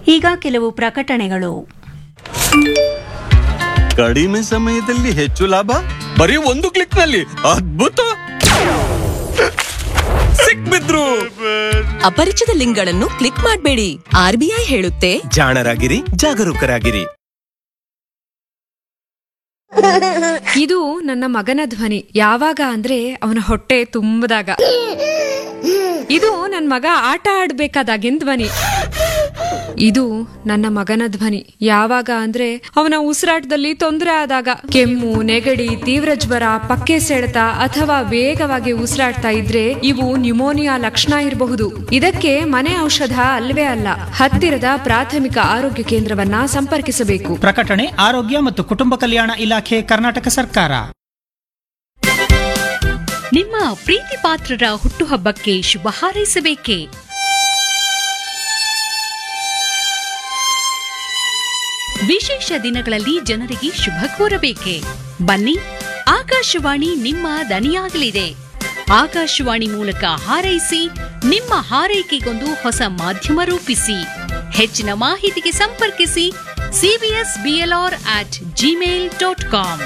ಈಗ ಕೆಲವು ಪ್ರಕಟಣೆಗಳು ಕಡಿಮೆ ಸಮಯದಲ್ಲಿ ಹೆಚ್ಚು ಲಾಭ ಬರೀ ಒಂದು ಕ್ಲಿಕ್ ನಲ್ಲಿ ಅದ್ಭುತ ಸಿಕ್ಬಿದ್ರು ಅಪರಿಚಿತ ಲಿಂಕ್ಗಳನ್ನು ಕ್ಲಿಕ್ ಮಾಡಬೇಡಿ ಆರ್ಬಿಐ ಹೇಳುತ್ತೆ ಜಾಣರಾಗಿರಿ ಜಾಗರೂಕರಾಗಿರಿ ಇದು ನನ್ನ ಮಗನ ಧ್ವನಿ ಯಾವಾಗ ಅಂದ್ರೆ ಅವನ ಹೊಟ್ಟೆ ತುಂಬದಾಗ ಇದು ನನ್ನ ಮಗ ಆಟ ಆಡ್ಬೇಕಾದಾಗಿನ ಧ್ವನಿ ಇದು ನನ್ನ ಮಗನ ಧ್ವನಿ ಯಾವಾಗ ಅಂದ್ರೆ ಅವನ ಉಸಿರಾಟದಲ್ಲಿ ತೊಂದರೆ ಆದಾಗ ಕೆಮ್ಮು ನೆಗಡಿ ತೀವ್ರ ಜ್ವರ ಪಕ್ಕೆ ಸೆಳೆತ ಅಥವಾ ವೇಗವಾಗಿ ಉಸಿರಾಡ್ತಾ ಇದ್ರೆ ಇವು ನ್ಯುಮೋನಿಯಾ ಲಕ್ಷಣ ಇರಬಹುದು ಇದಕ್ಕೆ ಮನೆ ಔಷಧ ಅಲ್ವೇ ಅಲ್ಲ ಹತ್ತಿರದ ಪ್ರಾಥಮಿಕ ಆರೋಗ್ಯ ಕೇಂದ್ರವನ್ನ ಸಂಪರ್ಕಿಸಬೇಕು ಪ್ರಕಟಣೆ ಆರೋಗ್ಯ ಮತ್ತು ಕುಟುಂಬ ಕಲ್ಯಾಣ ಇಲಾಖೆ ಕರ್ನಾಟಕ ಸರ್ಕಾರ ನಿಮ್ಮ ಪ್ರೀತಿ ಪಾತ್ರರ ಹುಟ್ಟುಹಬ್ಬಕ್ಕೆ ಶುಭ ಹಾರೈಸಬೇಕೇ ವಿಶೇಷ ದಿನಗಳಲ್ಲಿ ಜನರಿಗೆ ಶುಭ ಕೋರಬೇಕೆ ಬನ್ನಿ ಆಕಾಶವಾಣಿ ನಿಮ್ಮ ದನಿಯಾಗಲಿದೆ ಆಕಾಶವಾಣಿ ಮೂಲಕ ಹಾರೈಸಿ ನಿಮ್ಮ ಹಾರೈಕೆಗೊಂದು ಹೊಸ ಮಾಧ್ಯಮ ರೂಪಿಸಿ ಹೆಚ್ಚಿನ ಮಾಹಿತಿಗೆ ಸಂಪರ್ಕಿಸಿ CBS BLR at Gmail dot com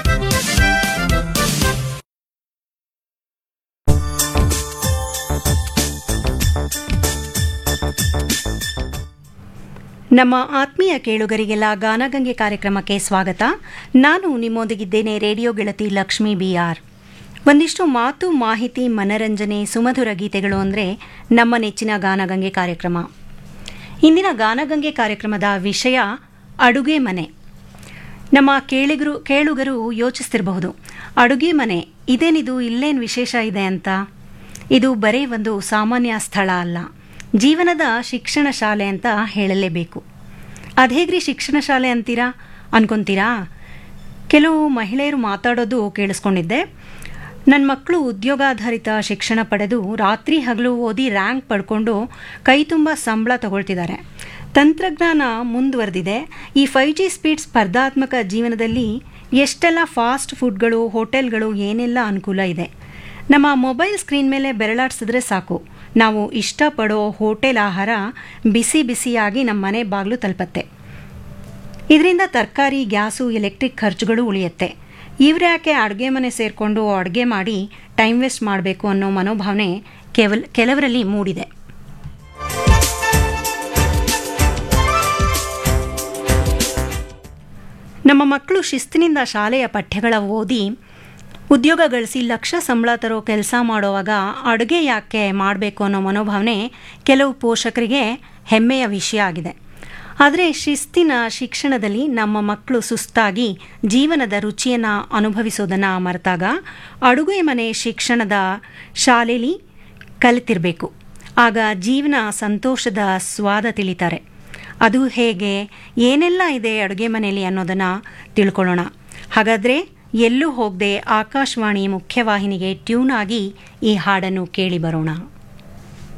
ನಮ್ಮ ಆತ್ಮೀಯ ಕೇಳುಗರಿಗೆಲ್ಲ ಗಾನಗಂಗೆ ಕಾರ್ಯಕ್ರಮಕ್ಕೆ ಸ್ವಾಗತ ನಾನು ನಿಮ್ಮೊಂದಿಗಿದ್ದೇನೆ ರೇಡಿಯೋ ಗೆಳತಿ ಲಕ್ಷ್ಮೀ ಬಿ ಆರ್ ಒಂದಿಷ್ಟು ಮಾತು ಮಾಹಿತಿ ಮನರಂಜನೆ ಸುಮಧುರ ಗೀತೆಗಳು ಅಂದರೆ ನಮ್ಮ ನೆಚ್ಚಿನ ಗಾನಗಂಗೆ ಕಾರ್ಯಕ್ರಮ ಇಂದಿನ ಗಾನಗಂಗೆ ಕಾರ್ಯಕ್ರಮದ ವಿಷಯ ಅಡುಗೆ ಮನೆ ನಮ್ಮ ಕೇಳಿಗರು ಕೇಳುಗರು ಯೋಚಿಸ್ತಿರಬಹುದು ಅಡುಗೆ ಮನೆ ಇದೇನಿದು ಇಲ್ಲೇನು ವಿಶೇಷ ಇದೆ ಅಂತ ಇದು ಬರೀ ಒಂದು ಸಾಮಾನ್ಯ ಸ್ಥಳ ಅಲ್ಲ ಜೀವನದ ಶಿಕ್ಷಣ ಶಾಲೆ ಅಂತ ಹೇಳಲೇಬೇಕು ಅದೇಗ್ರಿ ಶಿಕ್ಷಣ ಶಾಲೆ ಅಂತೀರಾ ಅನ್ಕೊಂತೀರಾ ಕೆಲವು ಮಹಿಳೆಯರು ಮಾತಾಡೋದು ಕೇಳಿಸ್ಕೊಂಡಿದ್ದೆ ನನ್ನ ಮಕ್ಕಳು ಉದ್ಯೋಗಾಧಾರಿತ ಶಿಕ್ಷಣ ಪಡೆದು ರಾತ್ರಿ ಹಗಲು ಓದಿ ರ್ಯಾಂಕ್ ಪಡ್ಕೊಂಡು ಕೈ ತುಂಬ ಸಂಬಳ ತಗೊಳ್ತಿದ್ದಾರೆ ತಂತ್ರಜ್ಞಾನ ಮುಂದುವರೆದಿದೆ ಈ ಫೈವ್ ಜಿ ಸ್ಪೀಡ್ ಸ್ಪರ್ಧಾತ್ಮಕ ಜೀವನದಲ್ಲಿ ಎಷ್ಟೆಲ್ಲ ಫಾಸ್ಟ್ ಫುಡ್ಗಳು ಹೋಟೆಲ್ಗಳು ಏನೆಲ್ಲ ಅನುಕೂಲ ಇದೆ ನಮ್ಮ ಮೊಬೈಲ್ ಸ್ಕ್ರೀನ್ ಮೇಲೆ ಬೆರಳಾಡ್ಸಿದ್ರೆ ಸಾಕು ನಾವು ಇಷ್ಟಪಡೋ ಹೋಟೆಲ್ ಆಹಾರ ಬಿಸಿ ಬಿಸಿಯಾಗಿ ನಮ್ಮ ಮನೆ ಬಾಗಿಲು ತಲುಪತ್ತೆ ಇದರಿಂದ ತರಕಾರಿ ಗ್ಯಾಸು ಎಲೆಕ್ಟ್ರಿಕ್ ಖರ್ಚುಗಳು ಉಳಿಯುತ್ತೆ ಇವ್ರ್ಯಾಕೆ ಅಡುಗೆ ಮನೆ ಸೇರಿಕೊಂಡು ಅಡುಗೆ ಮಾಡಿ ಟೈಮ್ ವೇಸ್ಟ್ ಮಾಡಬೇಕು ಅನ್ನೋ ಮನೋಭಾವನೆ ಕೇವಲ ಕೆಲವರಲ್ಲಿ ಮೂಡಿದೆ ನಮ್ಮ ಮಕ್ಕಳು ಶಿಸ್ತಿನಿಂದ ಶಾಲೆಯ ಪಠ್ಯಗಳ ಓದಿ ಉದ್ಯೋಗ ಗಳಿಸಿ ಲಕ್ಷ ಸಂಬಳ ತರೋ ಕೆಲಸ ಮಾಡುವಾಗ ಅಡುಗೆ ಯಾಕೆ ಮಾಡಬೇಕು ಅನ್ನೋ ಮನೋಭಾವನೆ ಕೆಲವು ಪೋಷಕರಿಗೆ ಹೆಮ್ಮೆಯ ವಿಷಯ ಆಗಿದೆ ಆದರೆ ಶಿಸ್ತಿನ ಶಿಕ್ಷಣದಲ್ಲಿ ನಮ್ಮ ಮಕ್ಕಳು ಸುಸ್ತಾಗಿ ಜೀವನದ ರುಚಿಯನ್ನು ಅನುಭವಿಸೋದನ್ನು ಮರೆತಾಗ ಅಡುಗೆ ಮನೆ ಶಿಕ್ಷಣದ ಶಾಲೆಯಲ್ಲಿ ಕಲಿತಿರಬೇಕು ಆಗ ಜೀವನ ಸಂತೋಷದ ಸ್ವಾದ ತಿಳಿತಾರೆ ಅದು ಹೇಗೆ ಏನೆಲ್ಲ ಇದೆ ಅಡುಗೆ ಮನೆಯಲ್ಲಿ ಅನ್ನೋದನ್ನು ತಿಳ್ಕೊಳ್ಳೋಣ ಹಾಗಾದರೆ ಎಲ್ಲೂ ಹೋಗದೆ ಆಕಾಶವಾಣಿ ಮುಖ್ಯವಾಹಿನಿಗೆ ಟ್ಯೂನ್ ಆಗಿ ಈ ಹಾಡನ್ನು ಕೇಳಿ ಬರೋಣ